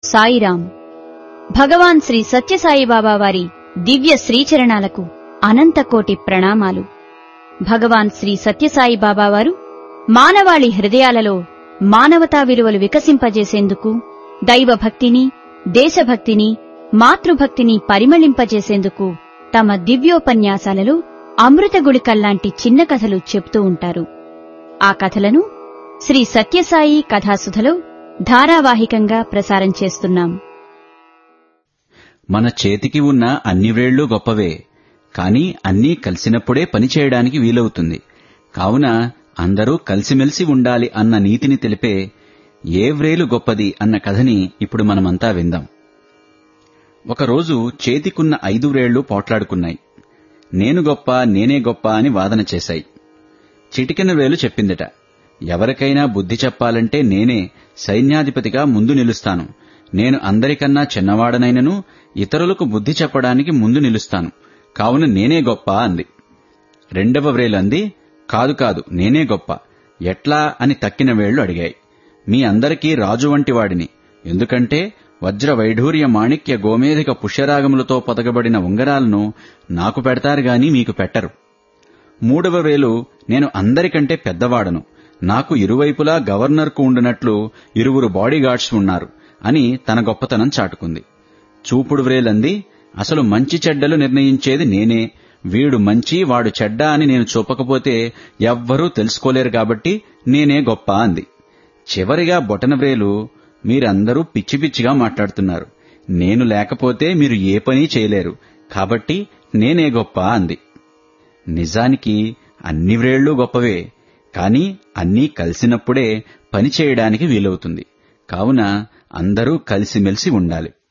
సాయిరాం భగవాన్ శ్రీ సత్యసాయిబాబా వారి దివ్య శ్రీచరణాలకు అనంతకోటి ప్రణామాలు భగవాన్ శ్రీ సత్యసాయి బాబా వారు మానవాళి హృదయాలలో మానవతా విలువలు వికసింపజేసేందుకు దైవభక్తిని దేశభక్తిని మాతృభక్తిని పరిమళింపజేసేందుకు తమ దివ్యోపన్యాసాలలో అమృత గుళికల్లాంటి చిన్న కథలు చెప్తూ ఉంటారు ఆ కథలను శ్రీ సత్యసాయి కథాసుధలో ధారావాహికంగా ప్రసారం చేస్తున్నాం మన చేతికి ఉన్న అన్ని వ్రేళ్లు గొప్పవే కాని అన్నీ కలిసినప్పుడే పనిచేయడానికి వీలవుతుంది కావున అందరూ కలిసిమెలిసి ఉండాలి అన్న నీతిని తెలిపే ఏ వ్రేలు గొప్పది అన్న కథని ఇప్పుడు మనమంతా విందాం ఒకరోజు చేతికున్న ఐదు వ్రేళ్లు పోట్లాడుకున్నాయి నేను గొప్ప నేనే గొప్ప అని వాదన చేశాయి చిటికెన వేలు చెప్పిందట ఎవరికైనా బుద్ధి చెప్పాలంటే నేనే సైన్యాధిపతిగా ముందు నిలుస్తాను నేను అందరికన్నా చిన్నవాడనైనను ఇతరులకు బుద్ధి చెప్పడానికి ముందు నిలుస్తాను కావున నేనే గొప్ప అంది రెండవ వ్రేలు అంది కాదు కాదు నేనే గొప్ప ఎట్లా అని తక్కిన వేళ్లు అడిగాయి మీ అందరికీ రాజు వంటి వాడిని ఎందుకంటే వజ్ర వైఢూర్య మాణిక్య గోమేధిక పుష్యరాగములతో పొదగబడిన ఉంగరాలను నాకు పెడతారు గాని మీకు పెట్టరు మూడవ వేలు నేను అందరికంటే పెద్దవాడను నాకు ఇరువైపులా గవర్నర్కు ఉండునట్లు ఇరువురు బాడీగార్డ్స్ ఉన్నారు అని తన గొప్పతనం చాటుకుంది చూపుడు వ్రేలంది అసలు మంచి చెడ్డలు నిర్ణయించేది నేనే వీడు మంచి వాడు చెడ్డ అని నేను చూపకపోతే ఎవ్వరూ తెలుసుకోలేరు కాబట్టి నేనే గొప్ప అంది చివరిగా బొటనవ్రేలు మీరందరూ పిచ్చి పిచ్చిగా మాట్లాడుతున్నారు నేను లేకపోతే మీరు ఏ పని చేయలేరు కాబట్టి నేనే గొప్ప అంది నిజానికి అన్ని వ్రేళ్లు గొప్పవే కాని అన్నీ కలిసినప్పుడే పని చేయడానికి వీలవుతుంది కావున అందరూ కలిసిమెలిసి ఉండాలి